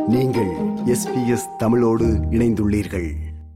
நீங்கள் எஸ்பிஎஸ் தமிழோடு இணைந்துள்ளீர்கள்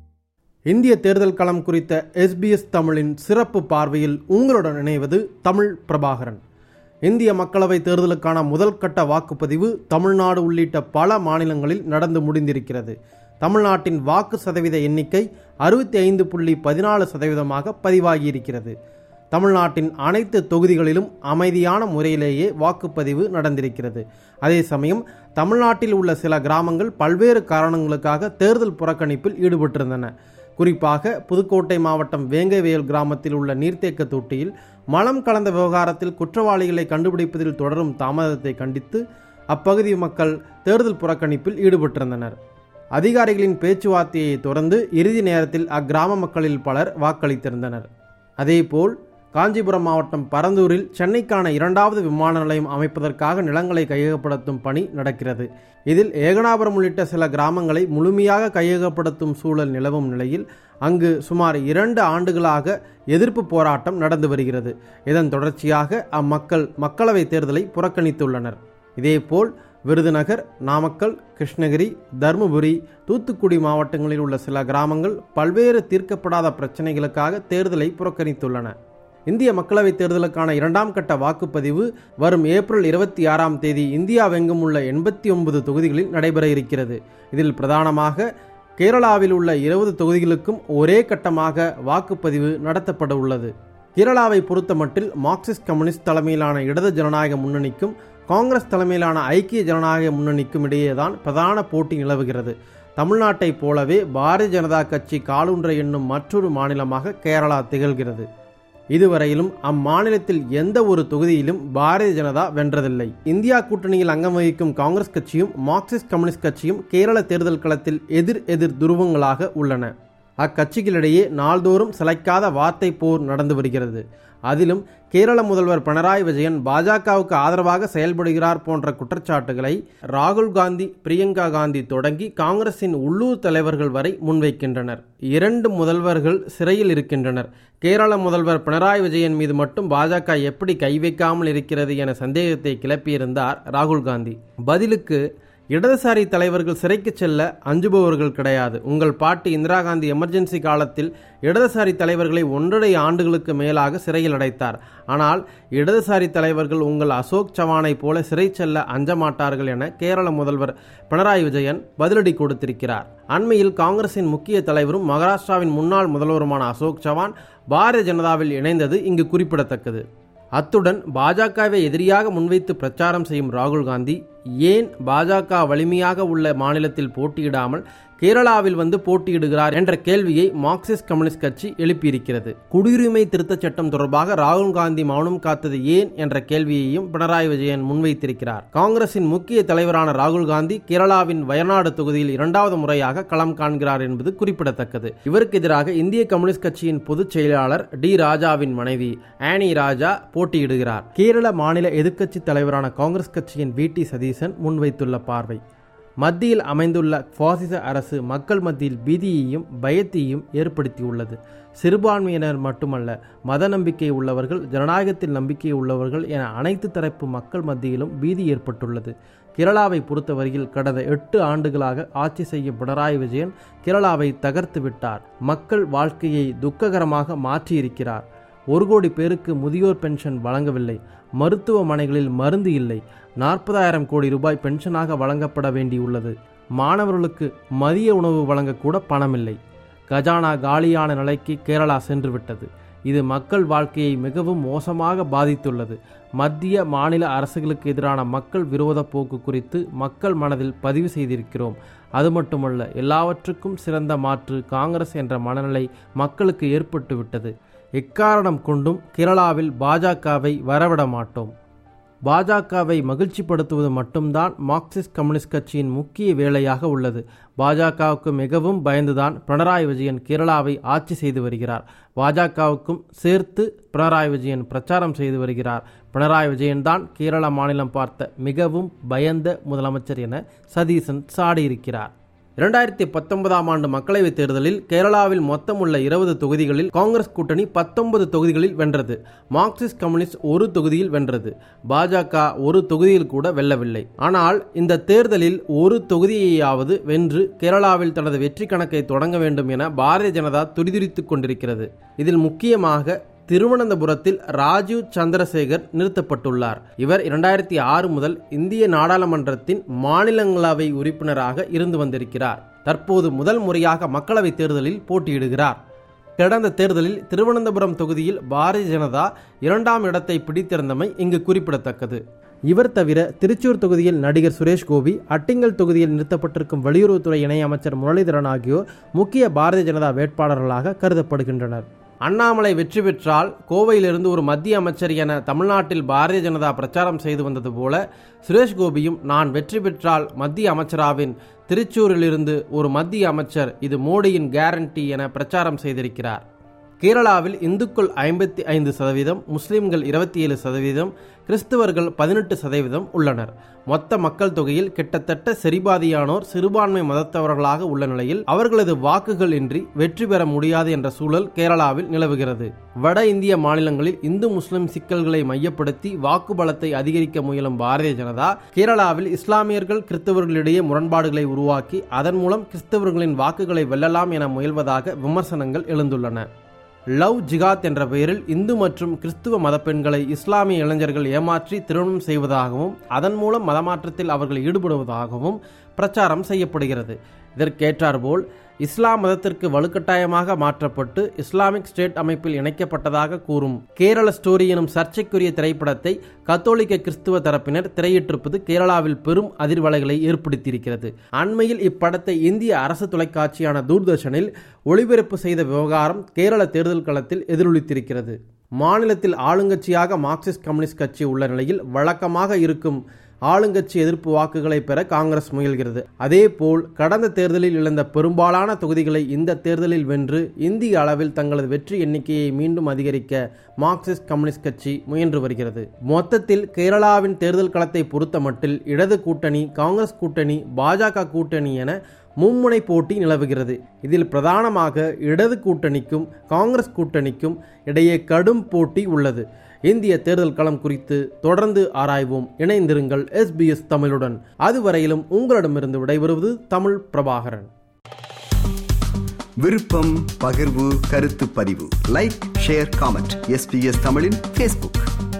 இந்திய தேர்தல் களம் குறித்த எஸ்பிஎஸ் தமிழின் சிறப்பு பார்வையில் உங்களுடன் இணைவது தமிழ் பிரபாகரன் இந்திய மக்களவை தேர்தலுக்கான முதல் கட்ட வாக்குப்பதிவு தமிழ்நாடு உள்ளிட்ட பல மாநிலங்களில் நடந்து முடிந்திருக்கிறது தமிழ்நாட்டின் வாக்கு சதவீத எண்ணிக்கை அறுபத்தி ஐந்து புள்ளி பதினாலு சதவீதமாக பதிவாகியிருக்கிறது தமிழ்நாட்டின் அனைத்து தொகுதிகளிலும் அமைதியான முறையிலேயே வாக்குப்பதிவு நடந்திருக்கிறது அதே சமயம் தமிழ்நாட்டில் உள்ள சில கிராமங்கள் பல்வேறு காரணங்களுக்காக தேர்தல் புறக்கணிப்பில் ஈடுபட்டிருந்தன குறிப்பாக புதுக்கோட்டை மாவட்டம் வேங்கைவயல் கிராமத்தில் உள்ள நீர்த்தேக்க தொட்டியில் மலம் கலந்த விவகாரத்தில் குற்றவாளிகளை கண்டுபிடிப்பதில் தொடரும் தாமதத்தை கண்டித்து அப்பகுதி மக்கள் தேர்தல் புறக்கணிப்பில் ஈடுபட்டிருந்தனர் அதிகாரிகளின் பேச்சுவார்த்தையை தொடர்ந்து இறுதி நேரத்தில் அக்கிராம மக்களில் பலர் வாக்களித்திருந்தனர் அதேபோல் காஞ்சிபுரம் மாவட்டம் பரந்தூரில் சென்னைக்கான இரண்டாவது விமான நிலையம் அமைப்பதற்காக நிலங்களை கையகப்படுத்தும் பணி நடக்கிறது இதில் ஏகனாபுரம் உள்ளிட்ட சில கிராமங்களை முழுமையாக கையகப்படுத்தும் சூழல் நிலவும் நிலையில் அங்கு சுமார் இரண்டு ஆண்டுகளாக எதிர்ப்பு போராட்டம் நடந்து வருகிறது இதன் தொடர்ச்சியாக அம்மக்கள் மக்களவைத் தேர்தலை புறக்கணித்துள்ளனர் இதேபோல் விருதுநகர் நாமக்கல் கிருஷ்ணகிரி தருமபுரி தூத்துக்குடி மாவட்டங்களில் உள்ள சில கிராமங்கள் பல்வேறு தீர்க்கப்படாத பிரச்சனைகளுக்காக தேர்தலை புறக்கணித்துள்ளன இந்திய மக்களவைத் தேர்தலுக்கான இரண்டாம் கட்ட வாக்குப்பதிவு வரும் ஏப்ரல் இருபத்தி ஆறாம் தேதி இந்தியாவெங்கும் உள்ள எண்பத்தி ஒன்பது தொகுதிகளில் நடைபெற இருக்கிறது இதில் பிரதானமாக கேரளாவில் உள்ள இருபது தொகுதிகளுக்கும் ஒரே கட்டமாக வாக்குப்பதிவு நடத்தப்பட உள்ளது கேரளாவை பொறுத்தமட்டில் மார்க்சிஸ்ட் கம்யூனிஸ்ட் தலைமையிலான இடது ஜனநாயக முன்னணிக்கும் காங்கிரஸ் தலைமையிலான ஐக்கிய ஜனநாயக முன்னணிக்கும் இடையேதான் பிரதான போட்டி நிலவுகிறது தமிழ்நாட்டைப் போலவே பாரதிய ஜனதா கட்சி காலூன்ற என்னும் மற்றொரு மாநிலமாக கேரளா திகழ்கிறது இதுவரையிலும் அம்மாநிலத்தில் எந்த ஒரு தொகுதியிலும் பாரதிய ஜனதா வென்றதில்லை இந்தியா கூட்டணியில் அங்கம் வகிக்கும் காங்கிரஸ் கட்சியும் மார்க்சிஸ்ட் கம்யூனிஸ்ட் கட்சியும் கேரள தேர்தல் களத்தில் எதிர் எதிர் துருவங்களாக உள்ளன அக்கட்சிகளிடையே நாள்தோறும் சிலைக்காத வார்த்தை போர் நடந்து வருகிறது அதிலும் கேரள முதல்வர் பினராயி விஜயன் பாஜகவுக்கு ஆதரவாக செயல்படுகிறார் போன்ற குற்றச்சாட்டுகளை ராகுல் காந்தி பிரியங்கா காந்தி தொடங்கி காங்கிரசின் உள்ளூர் தலைவர்கள் வரை முன்வைக்கின்றனர் இரண்டு முதல்வர்கள் சிறையில் இருக்கின்றனர் கேரள முதல்வர் பினராயி விஜயன் மீது மட்டும் பாஜக எப்படி கை வைக்காமல் இருக்கிறது என சந்தேகத்தை கிளப்பியிருந்தார் ராகுல் காந்தி பதிலுக்கு இடதுசாரி தலைவர்கள் சிறைக்கு செல்ல அஞ்சுபவர்கள் கிடையாது உங்கள் பாட்டி இந்திரா காந்தி எமர்ஜென்சி காலத்தில் இடதுசாரி தலைவர்களை ஒன்றரை ஆண்டுகளுக்கு மேலாக சிறையில் அடைத்தார் ஆனால் இடதுசாரி தலைவர்கள் உங்கள் அசோக் சவானை போல சிறை செல்ல அஞ்ச மாட்டார்கள் என கேரள முதல்வர் பினராயி விஜயன் பதிலடி கொடுத்திருக்கிறார் அண்மையில் காங்கிரசின் முக்கிய தலைவரும் மகாராஷ்டிராவின் முன்னாள் முதல்வருமான அசோக் சவான் பாரதிய ஜனதாவில் இணைந்தது இங்கு குறிப்பிடத்தக்கது அத்துடன் பாஜகவை எதிரியாக முன்வைத்து பிரச்சாரம் செய்யும் ராகுல் காந்தி ஏன் பாஜக வலிமையாக உள்ள மாநிலத்தில் போட்டியிடாமல் கேரளாவில் வந்து போட்டியிடுகிறார் என்ற கேள்வியை மார்க்சிஸ்ட் கம்யூனிஸ்ட் கட்சி எழுப்பியிருக்கிறது குடியுரிமை திருத்தச் சட்டம் தொடர்பாக ராகுல் காந்தி மௌனம் காத்தது ஏன் என்ற கேள்வியையும் பினராயி விஜயன் முன்வைத்திருக்கிறார் காங்கிரசின் முக்கிய தலைவரான ராகுல் காந்தி கேரளாவின் வயநாடு தொகுதியில் இரண்டாவது முறையாக களம் காண்கிறார் என்பது குறிப்பிடத்தக்கது இவருக்கு எதிராக இந்திய கம்யூனிஸ்ட் கட்சியின் பொதுச் செயலாளர் டி ராஜாவின் மனைவி ஆனி ராஜா போட்டியிடுகிறார் கேரள மாநில எதிர்க்கட்சி தலைவரான காங்கிரஸ் கட்சியின் வி டி சதீசன் முன்வைத்துள்ள பார்வை மத்தியில் அமைந்துள்ள பாசிச அரசு மக்கள் மத்தியில் பீதியையும் பயத்தையும் ஏற்படுத்தியுள்ளது சிறுபான்மையினர் மட்டுமல்ல மத நம்பிக்கை உள்ளவர்கள் ஜனநாயகத்தில் நம்பிக்கை உள்ளவர்கள் என அனைத்து தரப்பு மக்கள் மத்தியிலும் பீதி ஏற்பட்டுள்ளது கேரளாவை பொறுத்தவரையில் கடந்த எட்டு ஆண்டுகளாக ஆட்சி செய்யும் பினராயி விஜயன் கேரளாவை தகர்த்து விட்டார் மக்கள் வாழ்க்கையை துக்ககரமாக மாற்றியிருக்கிறார் ஒரு கோடி பேருக்கு முதியோர் பென்ஷன் வழங்கவில்லை மருத்துவமனைகளில் மருந்து இல்லை நாற்பதாயிரம் கோடி ரூபாய் பென்ஷனாக வழங்கப்பட வேண்டியுள்ளது மாணவர்களுக்கு மதிய உணவு வழங்கக்கூட பணமில்லை கஜானா காலியான நிலைக்கு கேரளா சென்று விட்டது இது மக்கள் வாழ்க்கையை மிகவும் மோசமாக பாதித்துள்ளது மத்திய மாநில அரசுகளுக்கு எதிரான மக்கள் விரோத போக்கு குறித்து மக்கள் மனதில் பதிவு செய்திருக்கிறோம் அது மட்டுமல்ல எல்லாவற்றுக்கும் சிறந்த மாற்று காங்கிரஸ் என்ற மனநிலை மக்களுக்கு ஏற்பட்டு விட்டது எக்காரணம் கொண்டும் கேரளாவில் பாஜகவை வரவிட மாட்டோம் பாஜகவை மகிழ்ச்சிப்படுத்துவது மட்டும்தான் மார்க்சிஸ்ட் கம்யூனிஸ்ட் கட்சியின் முக்கிய வேலையாக உள்ளது பாஜகவுக்கு மிகவும் பயந்துதான் பினராயி விஜயன் கேரளாவை ஆட்சி செய்து வருகிறார் பாஜகவுக்கும் சேர்த்து பினராயி விஜயன் பிரச்சாரம் செய்து வருகிறார் பினராயி விஜயன் தான் கேரள மாநிலம் பார்த்த மிகவும் பயந்த முதலமைச்சர் என சதீசன் சாடியிருக்கிறார் இரண்டாயிரத்தி பத்தொன்பதாம் ஆண்டு மக்களவைத் தேர்தலில் கேரளாவில் மொத்தம் உள்ள இருபது தொகுதிகளில் காங்கிரஸ் கூட்டணி பத்தொன்பது தொகுதிகளில் வென்றது மார்க்சிஸ்ட் கம்யூனிஸ்ட் ஒரு தொகுதியில் வென்றது பாஜக ஒரு தொகுதியில் கூட வெல்லவில்லை ஆனால் இந்த தேர்தலில் ஒரு தொகுதியையாவது வென்று கேரளாவில் தனது வெற்றி கணக்கை தொடங்க வேண்டும் என பாரதிய ஜனதா துடிதுடித்துக் கொண்டிருக்கிறது இதில் முக்கியமாக திருவனந்தபுரத்தில் ராஜீவ் சந்திரசேகர் நிறுத்தப்பட்டுள்ளார் இவர் இரண்டாயிரத்தி ஆறு முதல் இந்திய நாடாளுமன்றத்தின் மாநிலங்களவை உறுப்பினராக இருந்து வந்திருக்கிறார் தற்போது முதல் முறையாக மக்களவைத் தேர்தலில் போட்டியிடுகிறார் கடந்த தேர்தலில் திருவனந்தபுரம் தொகுதியில் பாரதிய ஜனதா இரண்டாம் இடத்தை பிடித்திருந்தமை இங்கு குறிப்பிடத்தக்கது இவர் தவிர திருச்சூர் தொகுதியில் நடிகர் சுரேஷ் கோபி அட்டிங்கல் தொகுதியில் நிறுத்தப்பட்டிருக்கும் வெளியுறவுத்துறை இணையமைச்சர் முரளிதரன் ஆகியோர் முக்கிய பாரதிய ஜனதா வேட்பாளர்களாக கருதப்படுகின்றனர் அண்ணாமலை வெற்றி பெற்றால் கோவையிலிருந்து ஒரு மத்திய அமைச்சர் என தமிழ்நாட்டில் பாரதிய ஜனதா பிரச்சாரம் செய்து வந்தது போல சுரேஷ் கோபியும் நான் வெற்றி பெற்றால் மத்திய அமைச்சராவின் திருச்சூரிலிருந்து ஒரு மத்திய அமைச்சர் இது மோடியின் கேரண்டி என பிரச்சாரம் செய்திருக்கிறார் கேரளாவில் இந்துக்கள் ஐம்பத்தி ஐந்து சதவீதம் முஸ்லிம்கள் இருபத்தி ஏழு சதவீதம் கிறிஸ்தவர்கள் பதினெட்டு சதவீதம் உள்ளனர் மொத்த மக்கள் தொகையில் கிட்டத்தட்ட செரிபாதியானோர் சிறுபான்மை மதத்தவர்களாக உள்ள நிலையில் அவர்களது வாக்குகள் இன்றி வெற்றி பெற முடியாது என்ற சூழல் கேரளாவில் நிலவுகிறது வட இந்திய மாநிலங்களில் இந்து முஸ்லிம் சிக்கல்களை மையப்படுத்தி வாக்கு பலத்தை அதிகரிக்க முயலும் பாரதிய ஜனதா கேரளாவில் இஸ்லாமியர்கள் கிறிஸ்தவர்களிடையே முரண்பாடுகளை உருவாக்கி அதன் மூலம் கிறிஸ்தவர்களின் வாக்குகளை வெல்லலாம் என முயல்வதாக விமர்சனங்கள் எழுந்துள்ளன லவ் ஜிகாத் என்ற பெயரில் இந்து மற்றும் கிறிஸ்துவ மதப்பெண்களை இஸ்லாமிய இளைஞர்கள் ஏமாற்றி திருமணம் செய்வதாகவும் அதன் மூலம் மதமாற்றத்தில் அவர்கள் ஈடுபடுவதாகவும் பிரச்சாரம் செய்யப்படுகிறது இதற்கேற்றாற்போல் இஸ்லாம் மதத்திற்கு வலுக்கட்டாயமாக மாற்றப்பட்டு இஸ்லாமிக் ஸ்டேட் அமைப்பில் இணைக்கப்பட்டதாக கூறும் கேரள ஸ்டோரி எனும் சர்ச்சைக்குரிய திரைப்படத்தை கத்தோலிக்க கிறிஸ்துவ தரப்பினர் திரையிட்டிருப்பது கேரளாவில் பெரும் அதிர்வலைகளை ஏற்படுத்தியிருக்கிறது அண்மையில் இப்படத்தை இந்திய அரசு தொலைக்காட்சியான தூர்தர்ஷனில் ஒளிபரப்பு செய்த விவகாரம் கேரள தேர்தல் களத்தில் எதிரொலித்திருக்கிறது மாநிலத்தில் ஆளுங்கட்சியாக மார்க்சிஸ்ட் கம்யூனிஸ்ட் கட்சி உள்ள நிலையில் வழக்கமாக இருக்கும் ஆளுங்கட்சி எதிர்ப்பு வாக்குகளை பெற காங்கிரஸ் முயல்கிறது அதேபோல் கடந்த தேர்தலில் இழந்த பெரும்பாலான தொகுதிகளை இந்த தேர்தலில் வென்று இந்திய அளவில் தங்களது வெற்றி எண்ணிக்கையை மீண்டும் அதிகரிக்க மார்க்சிஸ்ட் கம்யூனிஸ்ட் கட்சி முயன்று வருகிறது மொத்தத்தில் கேரளாவின் தேர்தல் களத்தை பொறுத்தமட்டில் இடது கூட்டணி காங்கிரஸ் கூட்டணி பாஜக கூட்டணி என மும்முனை போட்டி நிலவுகிறது இதில் பிரதானமாக இடது கூட்டணிக்கும் காங்கிரஸ் கூட்டணிக்கும் இடையே கடும் போட்டி உள்ளது இந்திய தேர்தல் களம் குறித்து தொடர்ந்து ஆராய்வோம் இணைந்திருங்கள் எஸ்பிஎஸ் தமிழுடன் அதுவரையிலும் உங்களிடமிருந்து விடைபெறுவது தமிழ் பிரபாகரன் விருப்பம் பகிர்வு கருத்து பதிவு லைக் ஷேர் காமெண்ட் எஸ்பிஎஸ் தமிழின் ஃபேஸ்புக்